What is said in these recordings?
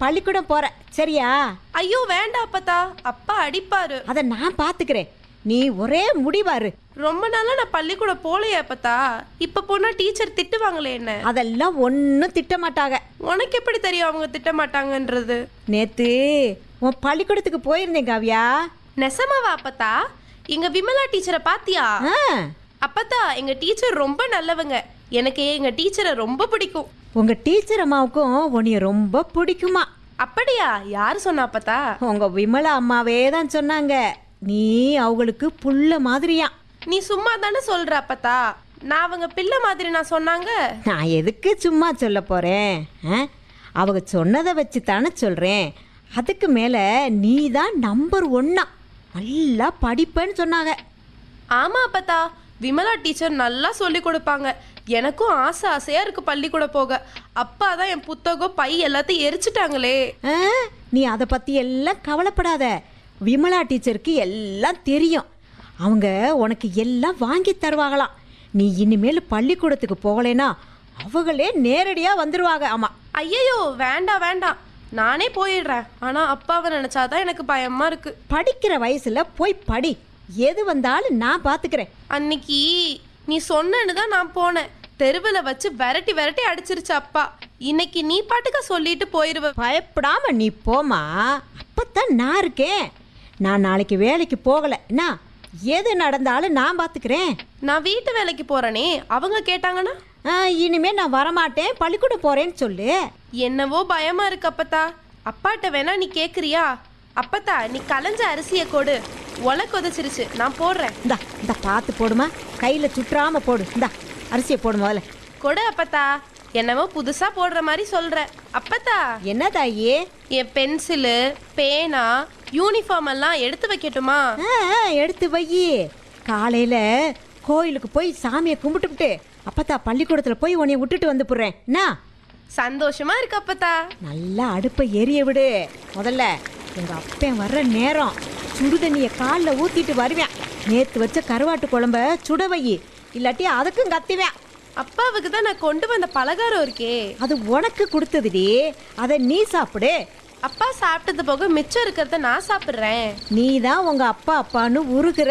பள்ளிக்கூடம் போற சரியா ஐயோ வேண்டாம் அப்பத்தா அப்பா அடிப்பாரு அதை நான் பாத்துக்கிறேன் நீ ஒரே முடிவாரு ரொம்ப நாளா நான் பள்ளிக்கூடம் போலையே அப்பத்தா இப்ப போனா டீச்சர் திட்டுவாங்களே என்ன அதெல்லாம் ஒன்றும் திட்ட மாட்டாங்க உனக்கு எப்படி தெரியும் அவங்க திட்ட மாட்டாங்கன்றது நேத்து உன் பள்ளிக்கூடத்துக்கு போயிருந்தேன் காவியா நெசமாவா அப்பத்தா எங்க விமலா டீச்சரை பாத்தியா ஆ அப்பத்தா எங்க டீச்சர் ரொம்ப நல்லவங்க எனக்கு எங்க டீச்சரை ரொம்ப பிடிக்கும் உங்க டீச்சர் அம்மாவுக்கும் உன்னைய ரொம்ப பிடிக்குமா அப்படியா யார் சொன்னா அப்பத்தா உங்க விமலா அம்மாவே தான் சொன்னாங்க நீ அவங்களுக்கு புள்ள மாதிரியா நீ சும்மா தானே சொல்ற அப்பத்தா நான் அவங்க பிள்ளை மாதிரி நான் சொன்னாங்க நான் எதுக்கு சும்மா சொல்ல போறேன் ஆ? அவங்க சொன்னதை வச்சு தானே சொல்றேன் அதுக்கு மேல நீ தான் நம்பர் ஒன்னா நல்லா படிப்பேன்னு சொன்னாங்க ஆமா அப்பத்தா விமலா டீச்சர் நல்லா சொல்லி கொடுப்பாங்க எனக்கும் ஆசை ஆசையா இருக்கு பள்ளிக்கூடம் போக அப்பா தான் என் புத்தகம் பை எல்லாத்தையும் எரிச்சிட்டாங்களே ஆ? நீ அதை பத்தி எல்லாம் கவலைப்படாத விமலா டீச்சருக்கு எல்லாம் தெரியும் அவங்க உனக்கு எல்லாம் வாங்கி தருவாங்களாம் நீ இனிமேல் பள்ளிக்கூடத்துக்கு போகலைன்னா அவங்களே நேரடியாக வந்துருவாங்க ஆமாம் ஐயையோ வேண்டாம் வேண்டாம் நானே போயிடுறேன் ஆனா அப்பாவை நினைச்சாதான் எனக்கு பயமா இருக்கு படிக்கிற வயசுல போய் படி எது வந்தாலும் நான் பார்த்துக்கிறேன் அன்னைக்கு நீ சொன்னேன்னு தான் நான் போனேன் தெருவில் வச்சு விரட்டி விரட்டி அடிச்சிருச்சு அப்பா இன்னைக்கு நீ பாட்டுக்க சொல்லிட்டு போயிருவ பயப்படாம நீ போமா அப்பத்தான் நான் இருக்கேன் நான் நாளைக்கு வேலைக்கு போகல என்ன எது நடந்தாலும் நான் பார்த்துக்கிறேன் நான் வீட்டு வேலைக்கு போறேனே அவங்க கேட்டாங்கன்னா ஆ, இனிமே நான் வரமாட்டேன் பள்ளிக்கூடம் போறேன்னு சொல்லு என்னவோ பயமா இருக்கு அப்பத்தா அப்பாட்ட வேணா நீ கேக்குறியா அப்பத்தா நீ கலைஞ்ச அரிசியை கொடு ஒலை கொதிச்சிருச்சு நான் போடுறேன் இந்தா இந்த பார்த்து போடுமா கையில் சுற்றாம போடு இந்தா அரிசியை போடு முதல்ல கொடு அப்பத்தா என்னவோ புதுசா போடுற மாதிரி சொல்ற அப்பத்தா என்ன தாயி என் பென்சிலு பேனா யூனிஃபார்ம் எல்லாம் எடுத்து வைக்கட்டுமா ஆ, ஆ, எடுத்து வை காலையில் கோயிலுக்கு போய் சாமியை கும்பிட்டுவிட்டு அப்பத்தா பள்ளிக்கூடத்தில் போய் உன்னைய விட்டுட்டு வந்து போடுறேன் என்ன சந்தோஷமா இருக்கு அப்பத்தா நல்லா அடுப்பை எரிய விடு முதல்ல எங்கள் அப்பன் வர்ற நேரம் சுடு தண்ணியை காலில் ஊற்றிட்டு வருவேன் நேற்று வச்ச கருவாட்டு குழம்ப சுட வை இல்லாட்டி அதுக்கும் கத்துவேன் அப்பாவுக்கு தான் நான் கொண்டு வந்த பலகாரம் இருக்கே அது உனக்கு கொடுத்ததுடி அதை நீ சாப்பிடு அப்பா சாப்பிட்டது போக மிச்சம் இருக்கிறத நான் சாப்பிட்றேன் நீ தான் உங்கள் அப்பா அப்பான்னு உருகுற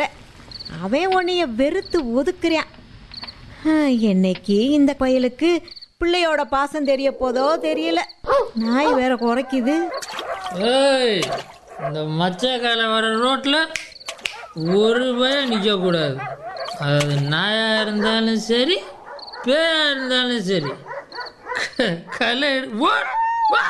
அவன் உன்னைய வெறுத்து ஒதுக்குறான் ஹம், என்னைக்கு இந்த பயலுக்கு பிள்ளையோட பாசம் தெரிய போதோ தெரியல நாய் வேற குறைக்குது ஏய் இந்த மச்சக்கால வர ரோட்டில் ஒரு பயம் நிற்கக்கூடாது அது நாயாக இருந்தாலும் சரி பேயா இருந்தாலும் சரி க- கலை எடு- ஓடு, வா.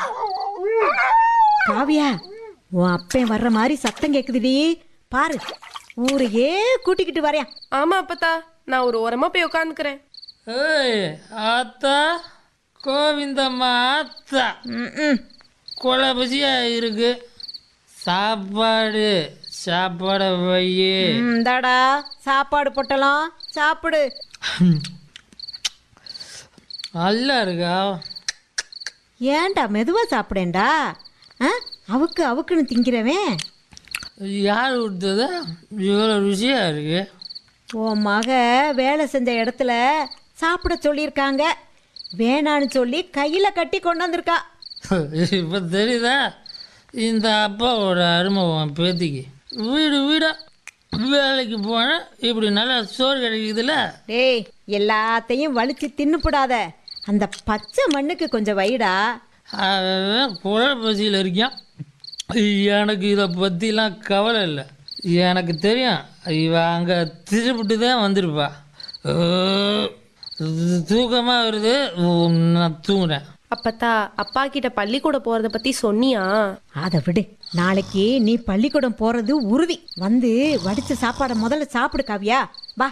காவியா உன் அப்பன் வர்ற மாதிரி சத்தம் கேக்குதுடி பாரு ஊரையே கூட்டிக்கிட்டு வரேன் ஆமா அப்பத்தா நான் ஒரு ஓரமா போய் உட்காந்துக்கிறேன் ஏய் ஆத்தா கோவிந்தம்மா ஆத்தா ம்ம். கொலை பசியாக இருக்கு சாப்பாடு சாப்பாடை வையே இந்தாடா சாப்பாடு பொட்டலாம் சாப்பிடு நல்லா இருக்கா ஏன்டா மெதுவா சாப்பிடேன்டா ஆ? அவுக்கு அவுக்குன்னு திங்கிறவன் யார் கொடுத்ததா இவ்வளோ ருசியாக இருக்கு உன் மக வேலை செஞ்ச இடத்துல சாப்பிட சொல்லியிருக்காங்க வேணான்னு சொல்லி கையில கட்டி கொண்டு வந்திருக்கா இப்போ தெரியுதா இந்த அப்பாவோட அருமை உன் பேத்திக்கு வீடு வீடா வேலைக்கு போனால் இப்படி நல்லா சோறு கிடைக்குதுல்ல டேய் எல்லாத்தையும் வலிச்சு தின்னுப்படாத அந்த பச்சை மண்ணுக்கு கொஞ்சம் வைடா அவன் குழல் பசியில் இருக்கான் எனக்கு இதை பற்றிலாம் கவலை இல்லை எனக்கு தெரியும் இவ அங்கே திருப்பிட்டு தான் வந்திருப்பா தூக்கமாக வருது நான் தூங்குறேன் அப்பத்தா அப்பா கிட்ட பள்ளிக்கூடம் போறத பத்தி சொன்னியா அதை விடு நாளைக்கு நீ பள்ளிக்கூடம் போறது உறுதி வந்து வடிச்ச சாப்பாடை முதல்ல சாப்பிடு காவியா வா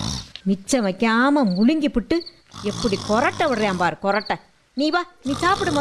மிச்சம் வைக்காம முழுங்கி புட்டு எப்படி கொரட்டை விடுறேன் பார் கொரட்டை நீ வா நீ சாப்பிடு